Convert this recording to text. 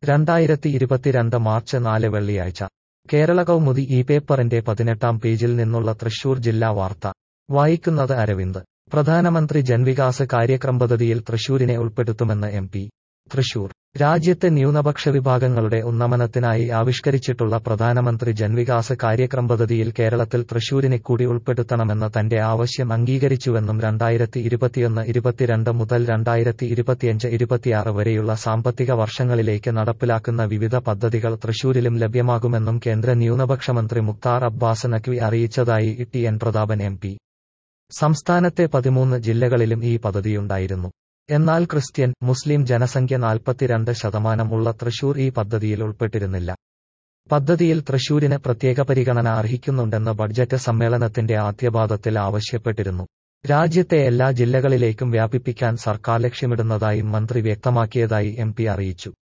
രണ്ടായിരത്തി ഇരുപത്തിരണ്ട് മാർച്ച് നാല് വെള്ളിയാഴ്ച കേരള കൗമുദി ഈ പേപ്പറിന്റെ പതിനെട്ടാം പേജിൽ നിന്നുള്ള തൃശൂർ ജില്ലാ വാർത്ത വായിക്കുന്നത് അരവിന്ദ് പ്രധാനമന്ത്രി ജൻവികാസ് കാര്യക്രം പദ്ധതിയിൽ തൃശൂരിനെ ഉൾപ്പെടുത്തുമെന്ന് എം പി തൃശൂർ രാജ്യത്തെ ന്യൂനപക്ഷ വിഭാഗങ്ങളുടെ ഉന്നമനത്തിനായി ആവിഷ്കരിച്ചിട്ടുള്ള പ്രധാനമന്ത്രി ജൻവികാസ് കാര്യക്രം പദ്ധതിയിൽ കേരളത്തിൽ തൃശൂരിനെ കൂടി ഉൾപ്പെടുത്തണമെന്ന തന്റെ ആവശ്യം അംഗീകരിച്ചുവെന്നും രണ്ടായിരത്തി ഇരുപത്തിയൊന്ന് ഇരുപത്തിരണ്ട് മുതൽ രണ്ടായിരത്തി ഇരുപത്തിയഞ്ച് ഇരുപത്തിയാറ് വരെയുള്ള സാമ്പത്തിക വർഷങ്ങളിലേക്ക് നടപ്പിലാക്കുന്ന വിവിധ പദ്ധതികൾ തൃശൂരിലും ലഭ്യമാകുമെന്നും കേന്ദ്ര ന്യൂനപക്ഷ മന്ത്രി മുക്താർ അബ്ബാസ് നഖ്വി അറിയിച്ചതായി T N Prathapan M P സംസ്ഥാനത്തെ പതിമൂന്ന് ജില്ലകളിലും ഈ പദ്ധതിയുണ്ടായിരുന്നു എന്നാൽ ക്രിസ്ത്യൻ മുസ്ലിം ജനസംഖ്യ നാൽപ്പത്തിരണ്ട് ശതമാനം ഉള്ള തൃശൂർ ഈ പദ്ധതിയിൽ ഉൾപ്പെട്ടിരുന്നില്ല പദ്ധതിയിൽ തൃശൂരിന് പ്രത്യേക പരിഗണന അർഹിക്കുന്നുണ്ടെന്ന് ബഡ്ജറ്റ് സമ്മേളനത്തിന്റെ ആദ്യപാദത്തിൽ ആവശ്യപ്പെട്ടിരുന്നു രാജ്യത്തെ എല്ലാ ജില്ലകളിലേക്കും വ്യാപിപ്പിക്കാൻ സർക്കാർ ലക്ഷ്യമിടുന്നതായും മന്ത്രി വ്യക്തമാക്കിയതായി എം അറിയിച്ചു